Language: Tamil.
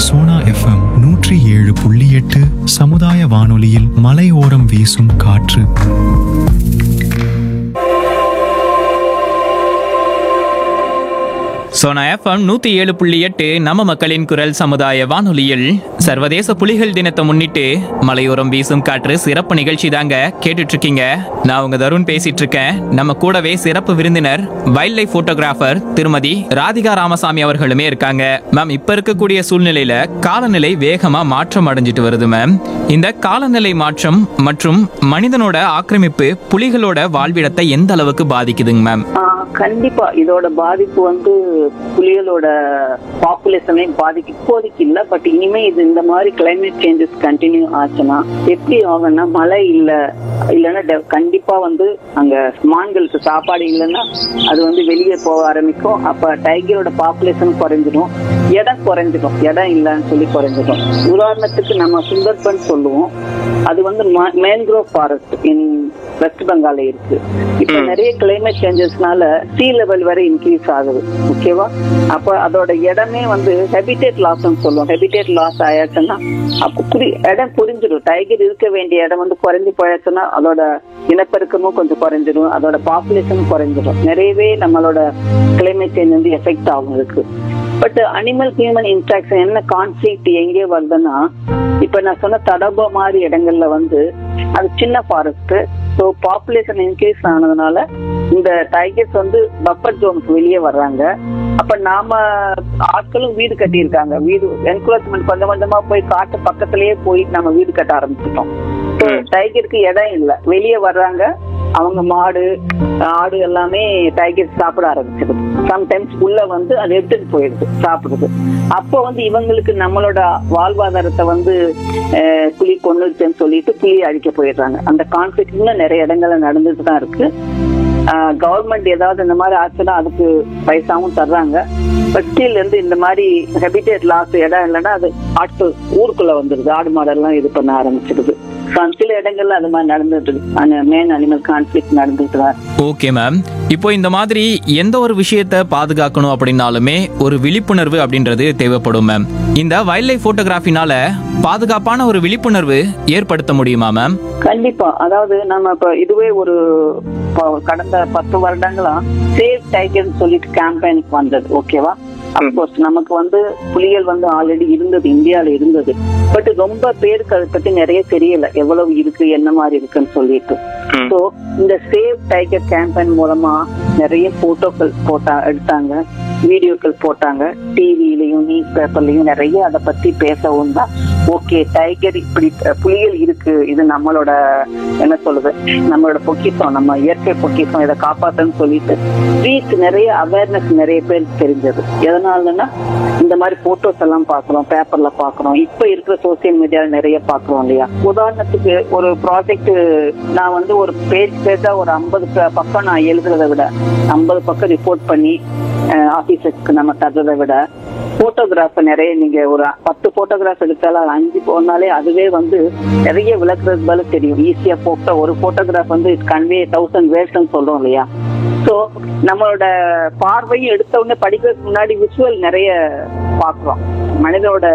சோனா எஃப்எம் நூற்றி ஏழு புள்ளி எட்டு சமுதாய வானொலியில் மலையோரம் வீசும் காற்று சோனா எஃப்எம் நூத்தி ஏழு புள்ளி எட்டு நம்ம மக்களின் குரல் சமுதாய வானொலியில் சர்வதேச புலிகள் தினத்தை முன்னிட்டு மலையோரம் வீசும் காற்று சிறப்பு நிகழ்ச்சி தாங்க கேட்டுட்டு இருக்கீங்க நான் உங்க தருண் பேசிட்டு இருக்கேன் நம்ம கூடவே சிறப்பு விருந்தினர் வைல்ட் லைஃப் போட்டோகிராஃபர் திருமதி ராதிகா ராமசாமி அவர்களுமே இருக்காங்க மேம் இப்ப இருக்கக்கூடிய சூழ்நிலையில காலநிலை வேகமா மாற்றம் அடைஞ்சிட்டு வருது மேம் இந்த காலநிலை மாற்றம் மற்றும் மனிதனோட ஆக்கிரமிப்பு புலிகளோட வாழ்விடத்தை எந்த அளவுக்கு பாதிக்குதுங்க மேம் ஆஹ் கண்டிப்பா இதோட பாதிப்பு வந்து புலிகளோட பாப்புலேஷனே பாதிக்கு இப்போதைக்கு இல்ல பட் இனிமே இது இந்த மாதிரி கிளைமேட் சேஞ்சஸ் கண்டினியூ ஆச்சுன்னா எப்படி ஆகும்னா மழை இல்ல இல்லைன்னா de- கண்டிப்பா வந்து அங்க மான்களுக்கு சாப்பாடு இல்லைன்னா அது வந்து வெளியே போக ஆரம்பிக்கும் அப்ப டைகரோட பாப்புலேஷன் குறைஞ்சிடும் இடம் குறைஞ்சிடும் இடம் இல்லைன்னு சொல்லி குறைஞ்சிடும் உதாரணத்துக்கு நம்ம சுந்தர்பன் சொல்லுவோம் அது வந்து மேன்க்ரோவ் ஃபாரஸ்ட் இன் வெஸ்ட் பெங்கால்ல இருக்கு இப்ப நிறைய கிளைமேட் சேஞ்சஸ்னால சீ லெவல் வரை இன்க்ரீஸ் ஆகுது ஓகேவா அப்ப அதோட இடமே வந்து ஹெபிடேட் லாஸ்ன்னு சொல்லுவோம் ஹெபிடேட் லாஸ் ஆயாச்சுன்னா அப்ப புரி இடம் புரிஞ்சிடும் டைகர் இருக்க வேண்டிய இடம் வந்து குறைஞ்சு போயாச்சுன்னா அதோட இனப்பெருக்கமும் கொஞ்சம் குறைஞ்சிடும் அதோட பாப்புலேஷனும் குறைஞ்சிடும் நிறையவே நம்மளோட கிளைமேட் சேஞ்ச் வந்து எஃபெக்ட் ஆகும் இருக்கு பட் அனிமல் ஹியூமன் இன்ட்ராக்ஷன் என்ன கான்ஃபிளிக்ட் எங்கே வருதுன்னா இப்ப நான் சொன்ன தடப மாதிரி இடங்கள்ல வந்து அது சின்ன ஃபாரஸ்ட் ஸோ பாப்புலேஷன் இன்க்ரீஸ் ஆனதுனால இந்த டைகர்ஸ் வந்து பஃபர் ஜோனுக்கு வெளியே வர்றாங்க அப்ப நாம ஆட்களும் வீடு கட்டியிருக்காங்க வீடு என்க்ரோச்மெண்ட் கொஞ்சம் கொஞ்சமா போய் காட்டு பக்கத்திலேயே போய் நம்ம வீடு கட்ட ஆரம்பிச்சிட்டோம் ஸோ டைகருக்கு இடம் இல்லை வெளியே வர்றாங்க அவங்க மாடு ஆடு எல்லாமே டைகர் சாப்பிட ஆரம்பிச்சிடுது சம்டைம்ஸ் உள்ள வந்து அது எடுத்துட்டு போயிடுது சாப்பிடுது அப்போ வந்து இவங்களுக்கு நம்மளோட வாழ்வாதாரத்தை வந்து அஹ், புலி கொண்டுச்சுன்னு சொல்லிட்டு புலி அழிக்க போயிடுறாங்க அந்த கான்ஃபிளிக் இன்னும் நிறைய இடங்கள்ல நடந்துட்டு தான் இருக்கு கவர்மெண்ட் ஏதாவது இந்த மாதிரி ஆச்சுன்னா அதுக்கு பைசாவும் தர்றாங்க பட் ஸ்டில் வந்து இந்த மாதிரி ஹெபிடேட் லாஸ் இடம் இல்லைன்னா அது ஆட்கள் ஊருக்குள்ள வந்துருது ஆடு மாடெல்லாம் இது பண்ண ஆரம்பிச்சிடுது So, சில இடங்கள்ல அது மாதிரி நடந்துட்டு இருக்கு மேன் அனிமல் கான்ஃபிளிக் நடந்துட்டு தான் இருக்கு. ஓகே மேம் இப்போ இந்த மாதிரி எந்த ஒரு விஷயத்தை பாதுகாக்கணும் அப்படின்னாலுமே ஒரு விழிப்புணர்வு அப்படின்றது தேவைப்படும் மேம் இந்த வைல்ட் லைஃப் போட்டோகிராஃபினால பாதுகாப்பான ஒரு விழிப்புணர்வு ஏற்படுத்த முடியுமா மேம் கண்டிப்பா அதாவது நம்ம இப்ப இதுவே ஒரு ப- கடந்த பத்து வருடங்களா சேவ் டைகர்னு சொல்லிட்டு கேம்பெயின் வந்தது ஓகேவா அப்கோர்ஸ் நமக்கு வந்து புலிகள் வந்து ஆல்ரெடி இருந்தது இந்தியால இருந்தது பட் ரொம்ப பேருக்கு அதை பத்தி நிறைய தெரியல எவ்வளவு இருக்கு என்ன மாதிரி இருக்குன்னு சொல்லிட்டு ஸோ இந்த சேவ் டைகர் கேம்பெயின் மூலமா நிறைய போட்டோக்கள் போட்டா எடுத்தாங்க வீடியோக்கள் போட்டாங்க டிவிலையும் நியூஸ் பேப்பர்லயும் நிறைய அதை பத்தி பேசவும் தான் ஓகே டைகர் இப்படி அஹ், புலிகள் இருக்கு இது நம்மளோட என்ன சொல்லுது நம்மளோட பொக்கிஷம் நம்ம இயற்கை பொக்கிஷம் இதை காப்பாத்தன்னு சொல்லிட்டு ரீச் நிறைய அவேர்னஸ் நிறைய பேருக்கு தெரிஞ்சது எதனாலன்னா இந்த மாதிரி போட்டோஸ் எல்லாம் பாக்குறோம் பேப்பர்ல பாக்குறோம் இப்ப இருக்கிற சோசியல் மீடியால நிறைய பாக்குறோம் இல்லையா உதாரணத்துக்கு ஒரு ப்ராஜெக்ட் நான் வந்து ஒரு பேஜ் பேஜா ஒரு ஐம்பது பக்கம் நான் எழுதுறதை விட ஐம்பது பக்கம் ரிப்போர்ட் பண்ணி ஆபீஸுக்கு நம்ம தர்றதை விட போட்டோகிராஃப் நிறைய நீங்க ஒரு பத்து போட்டோகிராஃப் எடுத்தாலும் அது அஞ்சு போனாலே அதுவே வந்து நிறைய விளக்குறது போல தெரியும் ஈஸியா போட்டோ ஒரு போட்டோகிராஃப் வந்து கன்வே தௌசண்ட் வேர்ட்ஸ்ன்னு சொல்றோம் இல்லையா ஸோ நம்மளோட பார்வையும் எடுத்த உடனே படிக்கிறதுக்கு முன்னாடி விஷுவல் நிறைய பார்க்குறோம் மனிதனோட